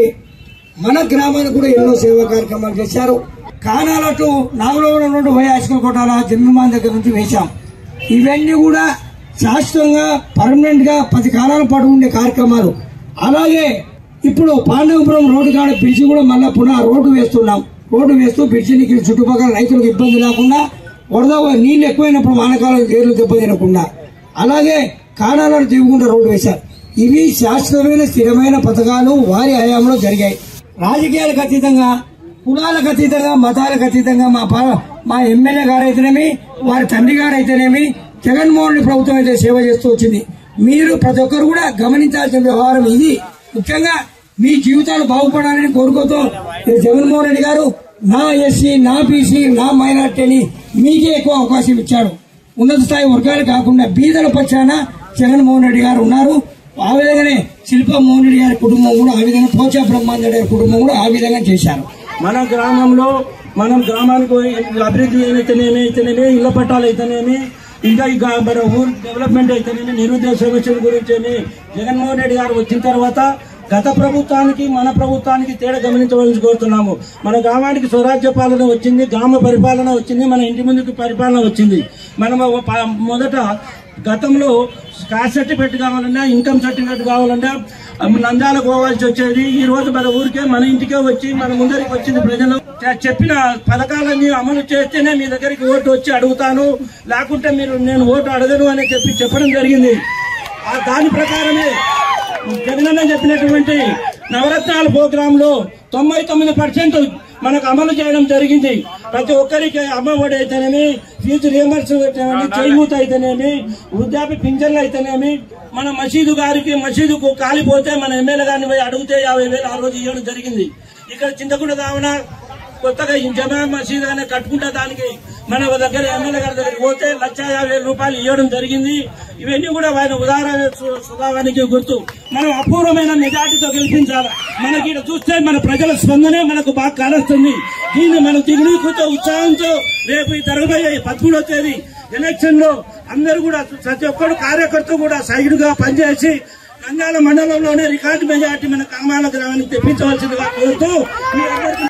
మన గ్రామానికి కూడా ఎన్నో సేవా కార్యక్రమాలు చేశారు కానాల టు నాగలోవరం నుండి వై హైస్కూల్ కొట్టాల జన్మమాన్ దగ్గర నుంచి వేశాం ఇవన్నీ కూడా శాశ్వతంగా పర్మనెంట్ గా పది కాలాల పాటు ఉండే కార్యక్రమాలు అలాగే ఇప్పుడు పాండవపురం రోడ్డు కాడ బ్రిడ్జి కూడా మళ్ళా పునః రోడ్డు వేస్తున్నాం రోడ్డు వేస్తూ బ్రిడ్జినికి చుట్టుపక్కల రైతులకు ఇబ్బంది లేకుండా వరద నీళ్లు ఎక్కువైనప్పుడు వానకాలం ఏర్లు దెబ్బతినకుండా అలాగే కానాలను దిగుకుండా రోడ్డు వేశారు ఇవి శాశ్వతమైన స్థిరమైన పథకాలు వారి హయాంలో జరిగాయి రాజకీయాలకు అతీతంగా కులాలకు అతీతంగా మతాలకు అతీతంగా మా పా- మా ఎమ్మెల్యే గారు అయితేనేమి వారి తండ్రి గారు అయితేనేమి జగన్మోహన్ రెడ్డి ప్రభుత్వం అయితే సేవ చేస్తూ వచ్చింది మీరు ప్రతి ఒక్కరు కూడా గమనించాల్సిన వ్యవహారం ఇది ముఖ్యంగా మీ జీవితాలు బాగుపడాలని కోరుకోతో ఈ జగన్మోహన్ రెడ్డి గారు నా ఎస్సీ నా బీసీ నా మైనార్టీ అని మీకే ఎక్కువ అవకాశం ఇచ్చాడు ఉన్నత స్థాయి వర్గాలు కాకుండా బీదల పక్షాన జగన్మోహన్ రెడ్డి గారు ఉన్నారు ఆ విధంగానే శిల్ప మోహన్ రెడ్డి గారి కుటుంబం కూడా ఆ విధంగా పోచా బ్రహ్మాండ గారి కుటుంబం కూడా ఆ విధంగా చేశారు మన గ్రామంలో మనం గ్రామానికి అభివృద్ధి అయితేనేమి అయితేనేమి ఇళ్ల పట్టాలు అయితేనేమి ఇంకా ఇక మన ఊరు డెవలప్మెంట్ అయితేనేమి నిరుద్యోగ సమస్యల గురించి జగన్మోహన్ రెడ్డి గారు వచ్చిన తర్వాత గత ప్రభుత్వానికి మన ప్రభుత్వానికి తేడా గమనించవలసి కోరుతున్నాము మన గ్రామానికి స్వరాజ్య పాలన వచ్చింది గ్రామ పరిపాలన వచ్చింది మన ఇంటి ముందుకు పరిపాలన వచ్చింది మనం ప- మొదట గతంలో కాస్ట్ సర్టిఫికేట్ కావాలన్నా ఇన్కమ్ సర్టిఫికేట్ కావాలన్నా నంద్యాల పోవాల్సి వచ్చేది ఈ రోజు మన ఊరికే మన ఇంటికే వచ్చి మన ముందరికి వచ్చింది ప్రజలు చ- చెప్పిన పథకాలన్నీ అమలు చేస్తేనే మీ దగ్గరికి ఓటు వచ్చి అడుగుతాను లేకుంటే మీరు నేను ఓటు అడగను అని చెప్పి చెప్పడం జరిగింది ఆ దాని ప్రకారమే జగనన్న చెప్పినటువంటి నవరత్నాల ప్రోగ్రామ్ లో తొంభై తొమ్మిది పర్సెంట్ మనకు అమలు చేయడం జరిగింది ప్రతి ఒక్కరికి అమ్మ ఒడి అయితేనేమి ఫీజు రియంబర్స్ అయితేనేమి చేయూత అయితేనేమి వృద్ధాప్య పింఛన్లు అయితేనేమి మన మసీదు గారికి మసీదుకు కాలిపోతే మన ఎమ్మెల్యే గారిని పోయి అడిగితే యాభై వేలు ఆ రోజు ఇవ్వడం జరిగింది ఇక్కడ చింతకుండా దావన కొత్తగా ఈ జమా మసీదు అనే కట్టుకుంటే దానికి మన దగ్గర ఎమ్మెల్యే గారి దగ్గరికి పోతే లక్ష యాభై వేల రూపాయలు ఇవ్వడం జరిగింది ఇవన్నీ కూడా ఆయన ఉదాహరణ సు- స్వభావానికి గుర్తు మనం అపూర్వమైన మెజార్టీతో గెలిపించాలి మనకి ఇక్కడ చూస్తే మన ప్రజల స్పందనే మనకు బాగా కానొస్తుంది దీన్ని మనం దిగునీకృత ఉత్సాహంతో రేపు ఈ జరగబోయే పదమూడో తేదీ ఎలక్షన్ లో అందరూ కూడా ప్రతి ఒక్కరు కార్యకర్త కూడా సైడ్గా పనిచేసి నంద్యాల మండలంలోనే రికార్డు మెజార్టీ మన కామాల గ్రామానికి తెప్పించవలసిందిగా కోరుతూ మీ అందరికీ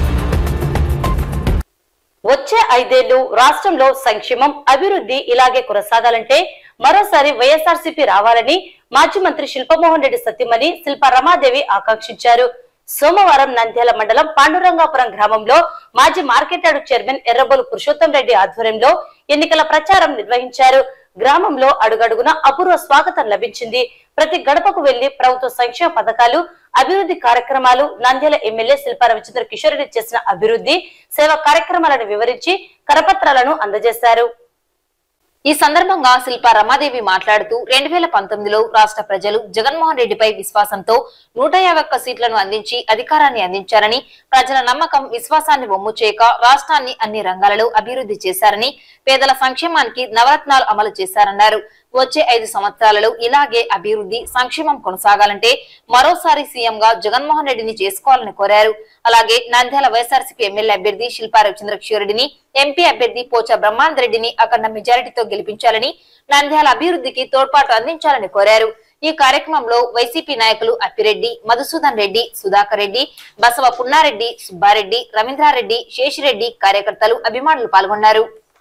వచ్చే ఐదేళ్లు రాష్ట్రంలో సంక్షేమం అభివృద్ధి ఇలాగే కొనసాగాలంటే మరోసారి వైఎస్ఆర్సీపీ రావాలని మాజీ మంత్రి శిల్పమోహన్ రెడ్డి సత్యమణి శిల్ప రమాదేవి ఆకాంక్షించారు సోమవారం నంద్యాల మండలం పాండురంగాపురం గ్రామంలో మాజీ market yard chairman Errabolu Purushottam Reddy ఆధ్వర్యంలో ఎన్నికల ప్రచారం నిర్వహించారు గ్రామంలో అడుగడుగున అపూర్వ స్వాగతం లభించింది ప్రతి గడపకు వెళ్లి ప్రభుత్వ సంక్షేమ పథకాలు అభివృద్ధి కార్యక్రమాలు నంద్యాల ఎమ్మెల్యే శిల్పా రవిచంద్ర కిషోర్ రెడ్డి చేసిన అభివృద్ధి సేవా కార్యక్రమాలను వివరించి కరపత్రాలను అందజేశారు ఈ సందర్భంగా శిల్పా రమాదేవి మాట్లాడుతూ రెండు వేల పంతొమ్మిదిలో రాష్ట్ర ప్రజలు జగన్మోహన్ రెడ్డిపై విశ్వాసంతో నూట యాభై ఒక్క సీట్లను అందించి అధికారాన్ని అందించారని ప్రజల నమ్మకం విశ్వాసాన్ని వమ్ము చేయక రాష్ట్రాన్ని అన్ని రంగాలలో అభివృద్ధి చేశారని పేదల సంక్షేమానికి నవరత్నాలు అమలు చేశారన్నారు వచ్చే ఐదు సంవత్సరాలలో ఇలాగే అభివృద్ధి సంక్షేమం కొనసాగాలంటే మరోసారి సీఎం గా జగన్మోహన్ రెడ్డిని చేసుకోవాలని కోరారు అలాగే నంద్యాల వైఎస్ఆర్సీపీ ఎమ్మెల్యే అభ్యర్థి శిల్పా రవిచంద్రకిషోరెడ్డిని ఎంపీ అభ్యర్థి పోచా బ్రహ్మానంద రెడ్డిని అఖండ మెజారిటీతో గెలిపించాలని నంద్యాల అభివృద్ధికి తోడ్పాటు అందించాలని కోరారు ఈ కార్యక్రమంలో వైసీపీ నాయకులు అప్పిరెడ్డి మధుసూదన్ రెడ్డి సుధాకర్ రెడ్డి బసవ పున్నారెడ్డి సుబ్బారెడ్డి రవీంద్రారెడ్డి శేషిరెడ్డి కార్యకర్తలు అభిమానులు పాల్గొన్నారు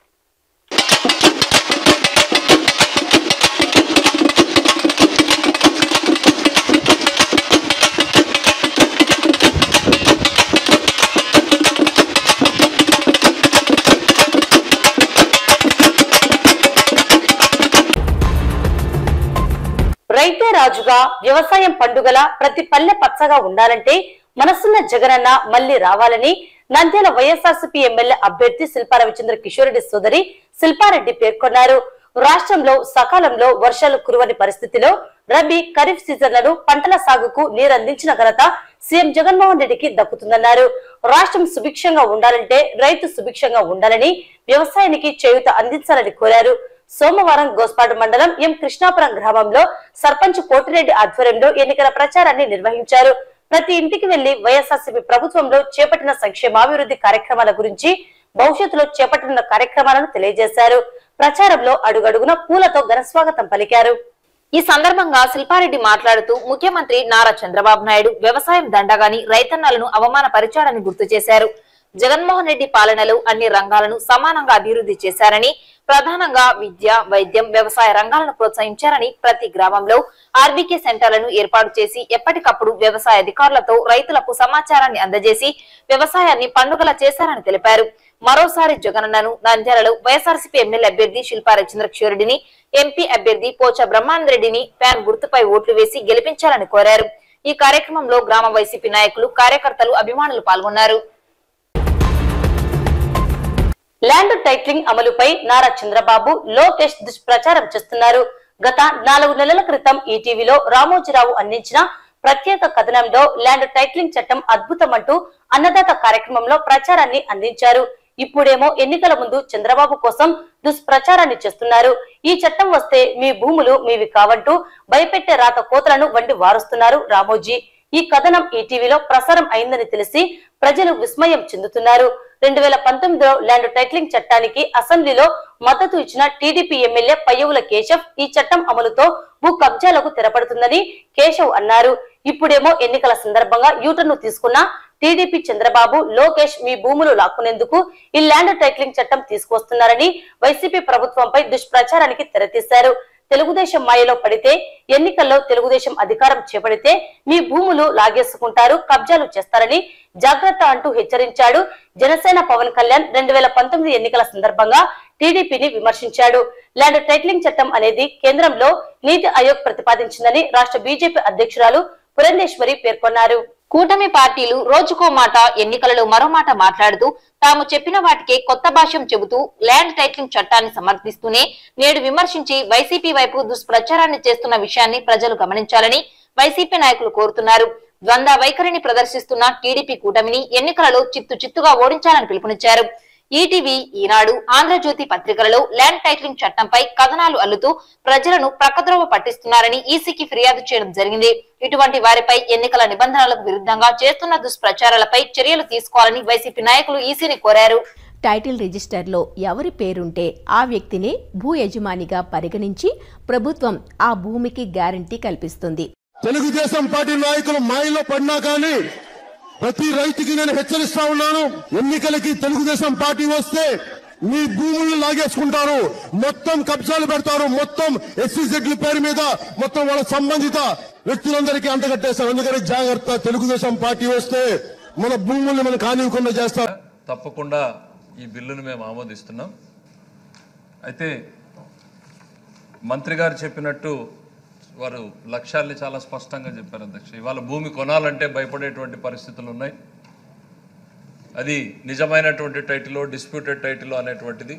రైతే రాజుగా వ్యవసాయం పండుగల ప్రతి పల్లె పచ్చగా ఉండాలంటే మనసున్న జగనన్న మళ్లీ రావాలని నంద్యాల వైఎస్ఆర్సీపీ ఎమ్మెల్యే అభ్యర్థి శిల్పా రవిచంద్ర కిషోరెడ్డి సోదరి శిల్పారెడ్డి పేర్కొన్నారు రాష్ట్రంలో సకాలంలో వర్షాలు కురవని పరిస్థితిలో రబీ ఖరీఫ్ సీజన్లను పంటల సాగుకు నీరందించిన ఘనత సీఎం జగన్మోహన్ రెడ్డికి దక్కుతుందన్నారు రాష్ట్రం సుభిక్షంగా ఉండాలంటే రైతు సుభిక్షంగా ఉండాలని వ్యవసాయానికి చేయూత అందించాలని కోరారు సోమవారం గోస్పాడు మండలం ఎం కృష్ణాపురం గ్రామంలో సర్పంచ్ కోటిరెడ్డి ఆధ్వర్యంలో ఎన్నికల ప్రచారాన్ని నిర్వహించారు ప్రతి ఇంటికి వెళ్లి వైఎస్ఆర్సీపీ ప్రభుత్వంలో చేపట్టిన సంక్షేమాభివృద్ధి కార్యక్రమాల గురించి భవిష్యత్తులో చేపట్టనున్న కార్యక్రమాలను తెలియజేశారు ప్రచారంలో అడుగడుగున పూలతో ఘనస్వాగతం పలికారు ఈ సందర్భంగా శిల్పారెడ్డి మాట్లాడుతూ ముఖ్యమంత్రి నారా చంద్రబాబు నాయుడు వ్యవసాయం దండగాని రైతన్నలను అవమానపరిచారని గుర్తు చేశారు జగన్మోహన్ రెడ్డి పాలనలో అన్ని రంగాలను సమానంగా అభివృద్ధి చేశారని ప్రధానంగా విద్య వైద్యం వ్యవసాయ రంగాలను ప్రోత్సహించారని ప్రతి గ్రామంలో ఆర్బీకే సెంటర్లను ఏర్పాటు చేసి ఎప్పటికప్పుడు వ్యవసాయ అధికారులతో రైతులకు సమాచారాన్ని అందజేసి వ్యవసాయాన్ని పండుగల చేశారని తెలిపారు మరోసారి జగనన్నను నంద్యాలలో వైఎస్ఆర్సీపీ ఎమ్మెల్యే అభ్యర్థి శిల్పా రవిచంద్రకిషోరెడ్డిని ఎంపీ అభ్యర్థి పోచ బ్రహ్మానంద రెడ్డిని ఫ్యాన్ గుర్తుపై ఓట్లు వేసి గెలిపించాలని కోరారు ఈ కార్యక్రమంలో గ్రామ వైసీపీ నాయకులు కార్యకర్తలు అభిమానులు పాల్గొన్నారు ల్యాండ్ టైటిలింగ్ అమలుపై నారా చంద్రబాబు లోకేష్ దుష్ప్రచారం చేస్తున్నారు గత నాలుగు నెలల క్రితం ఈటీవీలో రామోజీరావు అందించిన ప్రత్యేక కథనంలో ల్యాండ్ టైటిలింగ్ చట్టం అద్భుతమంటూ అన్నదాత కార్యక్రమంలో ప్రచారాన్ని అందించారు ఇప్పుడేమో ఎన్నికల ముందు చంద్రబాబు కోసం దుష్ప్రచారాన్ని చేస్తున్నారు ఈ చట్టం వస్తే మీ భూములు మీవి కావంటూ భయపెట్టే రాత కోతలను వండి వారుస్తున్నారు రామోజీ ఈ కథనం ఈటీవీలో ప్రసారం అయిందని తెలిసి ప్రజలు విస్మయం చెందుతున్నారు రెండు వేల పంతొమ్మిదిలో ల్యాండ్ టైటిలింగ్ చట్టానికి అసెంబ్లీలో మద్దతు ఇచ్చిన టీడీపీ ఎమ్మెల్యే పయ్యవుల కేశవ్ ఈ చట్టం అమలుతో భూ కబ్జాలకు తెరపడుతుందని కేశవ్ అన్నారు ఇప్పుడేమో ఎన్నికల సందర్భంగా యూటర్న్ తీసుకున్న టీడీపీ చంద్రబాబు లోకేష్ మీ భూములు లాక్కునేందుకు ఈ ల్యాండ్ టైటిలింగ్ చట్టం తీసుకొస్తున్నారని వైసీపీ ప్రభుత్వంపై దుష్ప్రచారానికి తెరతీశారు తెలుగుదేశం మాయలో పడితే ఎన్నికల్లో తెలుగుదేశం అధికారం చేపడితే మీ భూములు లాగేసుకుంటారు కబ్జాలు చేస్తారని జాగ్రత్త అంటూ హెచ్చరించాడు జనసేన పవన్ కళ్యాణ్ రెండు వేల పంతొమ్మిది ఎన్నికల సందర్భంగా టీడీపీని విమర్శించాడు ల్యాండ్ టైటిలింగ్ చట్టం అనేది కేంద్రంలో నీతి ఆయోగ్ ప్రతిపాదించిందని రాష్ట్ర బీజేపీ అధ్యక్షురాలు పురంధేశ్వరి పేర్కొన్నారు కూటమి పార్టీలు రోజుకో మాట ఎన్నికలలో మరో మాట మాట్లాడుతూ తాము చెప్పిన వాటికే కొత్త భాష్యం చెబుతూ ల్యాండ్ టైటిలింగ్ చట్టాన్ని సమర్థిస్తూనే నేడు విమర్శించి వైసీపీ వైపు దుష్ప్రచారాన్ని చేస్తున్న విషయాన్ని ప్రజలు గమనించాలని వైసీపీ నాయకులు కోరుతున్నారు ద్వంద్వ వైఖరిని ప్రదర్శిస్తున్న టీడీపీ కూటమిని ఎన్నికలలో చిత్తు చిత్తుగా ఓడించాలని పిలుపునిచ్చారు ఈటీవీ ఈనాడు ఆంధ్రజ్యోతి పత్రికలలో ల్యాండ్ టైటిలింగ్ చట్టంపై కథనాలు అల్లుతూ ప్రజలను ప్రక్కద్రోవ పట్టిస్తున్నారని ఈసీకి ఫిర్యాదు చేయడం జరిగింది ఇటువంటి వారిపై ఎన్నికల నిబంధనలకు విరుద్ధంగా చేస్తున్న దుష్ప్రచారాలపై చర్యలు తీసుకోవాలని వైసీపీ నాయకులు ఈసీని కోరారు టైటిల్ రిజిస్టర్లో ఎవరి పేరుంటే ఆ వ్యక్తినే భూ యజమానిగా పరిగణించి ప్రభుత్వం ఆ భూమికి గ్యారంటీ కల్పిస్తుంది తెలుగుదేశం పార్టీ నాయకులు మాయలో పడినా కానీ ప్రతి రైతుకి నేను హెచ్చరిస్తా ఉన్నాను ఎన్నికలకి తెలుగుదేశం పార్టీ వస్తే మీ భూములను లాగేసుకుంటారు మొత్తం కబ్జాలు పెడతారు మొత్తం ఎస్సీ సెట్ల పేరు మీద మొత్తం వాళ్ళ సంబంధిత వ్యక్తులందరికీ అంటగట్టేస్తారు అందుకని జాగ్రత్త తెలుగుదేశం పార్టీ వస్తే మన భూముల్ని మనం కానివ్వకుండా చేస్తారు తప్పకుండా ఈ బిల్లును మేము ఆమోదిస్తున్నాం అయితే మంత్రి గారు చెప్పినట్టు వారు లక్ష్యాల్ని చాలా స్పష్టంగా చెప్పారు అధ్యక్ష ఇవాళ భూమి కొనాలంటే భయపడేటువంటి పరిస్థితులు ఉన్నాయి అది నిజమైనటువంటి టైటిల్ డిస్ప్యూటెడ్ టైటిల్ అనేటువంటిది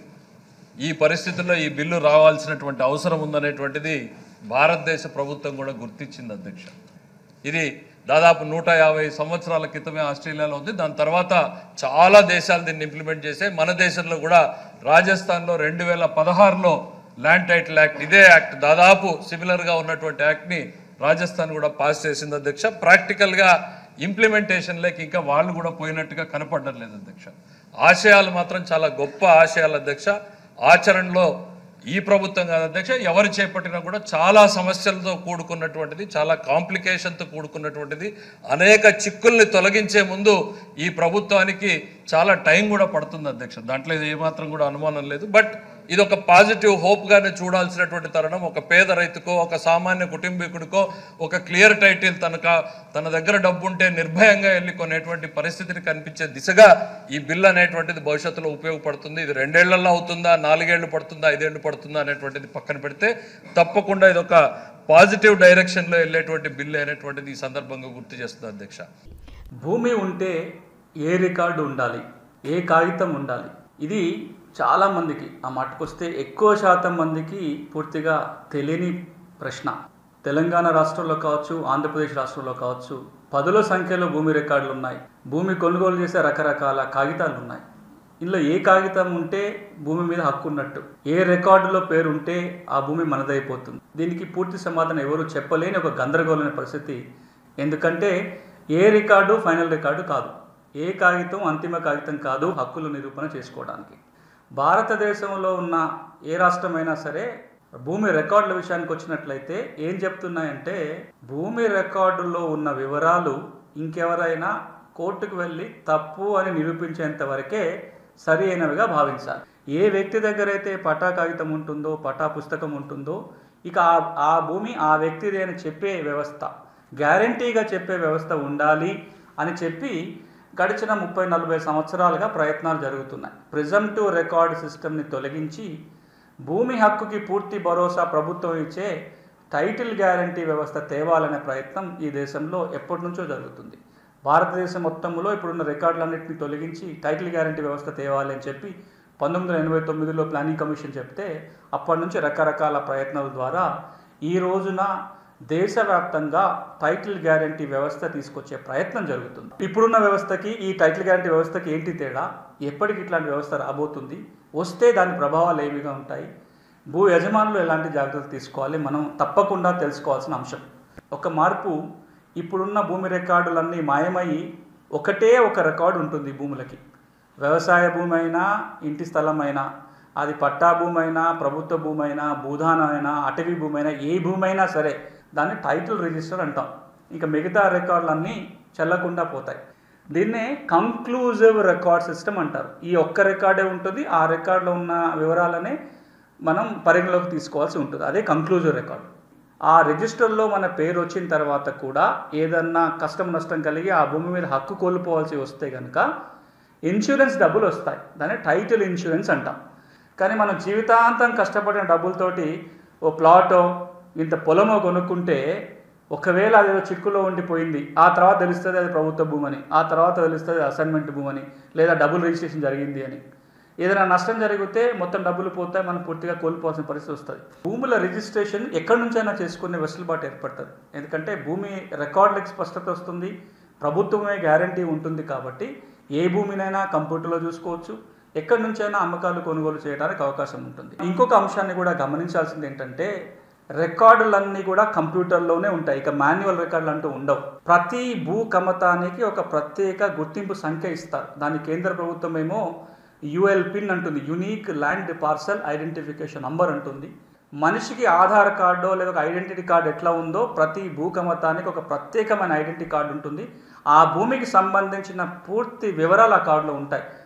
ఈ పరిస్థితుల్లో ఈ బిల్లు రావాల్సినటువంటి అవసరం ఉందనేటువంటిది భారతదేశ ప్రభుత్వం కూడా గుర్తించింది అధ్యక్ష ఇది దాదాపు నూట యాభై సంవత్సరాల క్రితమే ఆస్ట్రేలియాలో ఉంది దాని తర్వాత చాలా దేశాలు దీన్ని ఇంప్లిమెంట్ చేశాయి మన దేశంలో కూడా రాజస్థాన్లో రెండు వేల పదహారులో ల్యాండ్ టైటిల్ యాక్ట్ ఇదే యాక్ట్ దాదాపు సిమిలర్గా ఉన్నటువంటి యాక్ట్ని రాజస్థాన్ కూడా పాస్ చేసింది అధ్యక్ష ప్రాక్టికల్గా ఇంప్లిమెంటేషన్లోకి ఇంకా వాళ్ళు కూడా పోయినట్టుగా కనపడడం లేదు అధ్యక్ష ఆశయాలు మాత్రం చాలా గొప్ప ఆశయాలు అధ్యక్ష ఆచరణలో ఈ ప్రభుత్వం కాదు అధ్యక్ష ఎవరు చేపట్టినా కూడా చాలా సమస్యలతో కూడుకున్నటువంటిది చాలా కాంప్లికేషన్తో కూడుకున్నటువంటిది అనేక చిక్కుల్ని తొలగించే ముందు ఈ ప్రభుత్వానికి చాలా టైం కూడా పడుతుంది అధ్యక్ష దాంట్లో ఇది ఏమాత్రం కూడా అనుమానం లేదు బట్ ఇది ఒక పాజిటివ్ హోప్గానే చూడాల్సినటువంటి తరుణం ఒక పేద రైతుకో ఒక సామాన్య కుటుంబీకుడికో ఒక క్లియర్ టైటిల్ తనక తన దగ్గర డబ్బు ఉంటే నిర్భయంగా వెళ్ళి కొనేటువంటి పరిస్థితిని కనిపించే దిశగా ఈ బిల్ అనేటువంటిది భవిష్యత్తులో ఉపయోగపడుతుంది ఇది రెండేళ్లలో అవుతుందా నాలుగేళ్లు పడుతుందా ఐదేళ్లు పడుతుందా అనేటువంటిది పక్కన పెడితే తప్పకుండా ఇది ఒక పాజిటివ్ డైరెక్షన్లో వెళ్ళేటువంటి బిల్ అనేటువంటిది ఈ సందర్భంగా గుర్తు చేస్తుంది అధ్యక్ష భూమి ఉంటే ఏ రికార్డు ఉండాలి ఏ కాగితం ఉండాలి ఇది చాలా మందికి ఆ మట్టుకొస్తే ఎక్కువ శాతం మందికి పూర్తిగా తెలియని ప్రశ్న తెలంగాణ రాష్ట్రంలో కావచ్చు ఆంధ్రప్రదేశ్ రాష్ట్రంలో కావచ్చు పదుల సంఖ్యలో భూమి రికార్డులు ఉన్నాయి భూమి కొనుగోలు చేసే రకరకాల కాగితాలు ఉన్నాయి ఇందులో ఏ కాగితం ఉంటే భూమి మీద హక్కు ఉన్నట్టు ఏ రికార్డులో పేరు ఉంటే ఆ భూమి మనదైపోతుంది దీనికి పూర్తి సమాధానం ఎవరు చెప్పలేని ఒక గందరగోళమైన పరిస్థితి ఎందుకంటే ఏ రికార్డు ఫైనల్ రికార్డు కాదు ఏ కాగితం అంతిమ కాగితం కాదు హక్కుల నిరూపణ చేసుకోవడానికి భారతదేశంలో ఉన్న ఏ రాష్ట్రమైనా సరే భూమి రికార్డుల విషయానికి వచ్చినట్లయితే ఏం చెప్తున్నాయంటే భూమి రికార్డుల్లో ఉన్న వివరాలు ఇంకెవరైనా కోర్టుకు వెళ్ళి తప్పు అని నిరూపించేంత వరకే సరి అయినవిగా భావించాలి ఏ వ్యక్తి దగ్గర అయితే పటా కాగితం ఉంటుందో పటా పుస్తకం ఉంటుందో ఇక ఆ ఆ భూమి ఆ వ్యక్తిదే అని చెప్పే వ్యవస్థ గ్యారంటీగా చెప్పే వ్యవస్థ ఉండాలి అని చెప్పి గడిచిన ముప్పై నలభై సంవత్సరాలుగా ప్రయత్నాలు జరుగుతున్నాయి ప్రిజంటివ్ రికార్డ్ సిస్టమ్ని తొలగించి భూమి హక్కుకి పూర్తి భరోసా ప్రభుత్వం ఇచ్చే టైటిల్ గ్యారంటీ వ్యవస్థ తేవాలనే ప్రయత్నం ఈ దేశంలో ఎప్పటి నుంచో జరుగుతుంది భారతదేశం మొత్తంలో ఇప్పుడున్న రికార్డులన్నింటినీ తొలగించి టైటిల్ గ్యారంటీ వ్యవస్థ తేవాలి అని చెప్పి పంతొమ్మిది వందల ఎనభై తొమ్మిదిలో ప్లానింగ్ కమిషన్ చెప్తే అప్పటి నుంచి రకరకాల ప్రయత్నాల ద్వారా ఈ రోజున దేశవ్యాప్తంగా టైటిల్ గ్యారంటీ వ్యవస్థ తీసుకొచ్చే ప్రయత్నం జరుగుతుంది ఇప్పుడున్న వ్యవస్థకి ఈ టైటిల్ గ్యారంటీ వ్యవస్థకి ఏంటి తేడా ఎప్పటికి ఇట్లాంటి వ్యవస్థ రాబోతుంది వస్తే దాని ప్రభావాలు ఏవిగా ఉంటాయి భూ యజమానులు ఎలాంటి జాగ్రత్తలు తీసుకోవాలి మనం తప్పకుండా తెలుసుకోవాల్సిన అంశం ఒక మార్పు ఇప్పుడున్న భూమి రికార్డులన్నీ మాయమయ్యి ఒకటే ఒక రికార్డు ఉంటుంది భూములకి వ్యవసాయ భూమి అయినా ఇంటి స్థలం అయినా అది పట్టా భూమి అయినా ప్రభుత్వ భూమి అయినా భూదానం అయినా అటవీ భూమి అయినా ఏ భూమి అయినా సరే దాన్ని టైటిల్ రిజిస్టర్ అంటాం ఇంకా మిగతా రికార్డులన్నీ చెల్లకుండా పోతాయి దీన్నే కంక్లూజివ్ రికార్డ్ సిస్టమ్ అంటారు ఈ ఒక్క రికార్డే ఉంటుంది ఆ రికార్డులో ఉన్న వివరాలనే మనం పరిగణలోకి తీసుకోవాల్సి ఉంటుంది అదే కంక్లూజివ్ రికార్డ్ ఆ రిజిస్టర్లో మన పేరు వచ్చిన తర్వాత కూడా ఏదన్నా కష్టం నష్టం కలిగి ఆ భూమి మీద హక్కు కోల్పోవాల్సి వస్తే కనుక ఇన్సూరెన్స్ డబ్బులు వస్తాయి దాన్ని టైటిల్ ఇన్సూరెన్స్ అంటాం కానీ మనం జీవితాంతం కష్టపడిన డబ్బులతోటి ఓ ప్లాటో ఇంత పొలమో కొనుక్కుంటే ఒకవేళ అది ఏదో చిక్కులో ఉండిపోయింది ఆ తర్వాత తెలుస్తుంది అది ప్రభుత్వ భూమని ఆ తర్వాత తెలుస్తుంది అసైన్మెంట్ భూమని లేదా డబుల్ రిజిస్ట్రేషన్ జరిగింది అని ఏదైనా నష్టం జరిగితే మొత్తం డబ్బులు పోతాయి మనం పూర్తిగా కోల్పోవాల్సిన పరిస్థితి వస్తుంది భూముల రిజిస్ట్రేషన్ ఎక్కడి నుంచైనా చేసుకునే వెసులుబాటు ఏర్పడుతుంది ఎందుకంటే భూమి రికార్డులకు స్పష్టత వస్తుంది ప్రభుత్వమే గ్యారంటీ ఉంటుంది కాబట్టి ఏ భూమినైనా కంప్యూటర్లో చూసుకోవచ్చు ఎక్కడి నుంచైనా అమ్మకాలు కొనుగోలు చేయడానికి అవకాశం ఉంటుంది ఇంకొక అంశాన్ని కూడా గమనించాల్సింది ఏంటంటే రికార్డులన్నీ కూడా కంప్యూటర్లోనే ఉంటాయి ఇక మాన్యువల్ రికార్డులు అంటూ ఉండవు ప్రతి భూ కమతానికి ఒక ప్రత్యేక గుర్తింపు సంఖ్య ఇస్తారు దాని కేంద్ర ప్రభుత్వం ఏమో యుఎల్ పిన్ అంటుంది unique land parcel identification number అంటుంది మనిషికి ఆధార్ కార్డో లేదా ఒక ఐడెంటిటీ కార్డు ఎట్లా ఉందో ప్రతి భూకమతానికి ఒక ప్రత్యేకమైన ఐడెంటిటీ కార్డు ఉంటుంది ఆ భూమికి సంబంధించిన పూర్తి వివరాలు ఆ కార్డులో ఉంటాయి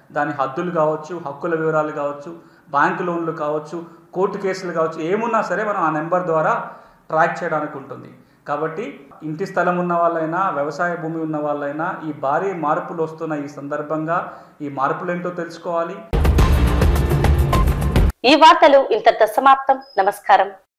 దాని హద్దులు కావచ్చు హక్కుల వివరాలు కావచ్చు బ్యాంకు లోన్లు కావచ్చు కోర్టు కేసులు కావచ్చు ఏమున్నా సరే మనం ఆ నెంబర్ ద్వారా ట్రాక్ చేయడానికి ఉంటుంది కాబట్టి ఇంటి స్థలం ఉన్న వాళ్ళైనా వ్యవసాయ భూమి ఉన్న వాళ్ళైనా ఈ భారీ మార్పులు వస్తున్న ఈ సందర్భంగా ఈ మార్పులు ఏంటో తెలుసుకోవాలి ఈ వార్తలు ఇంతటితో సమాప్తం నమస్కారం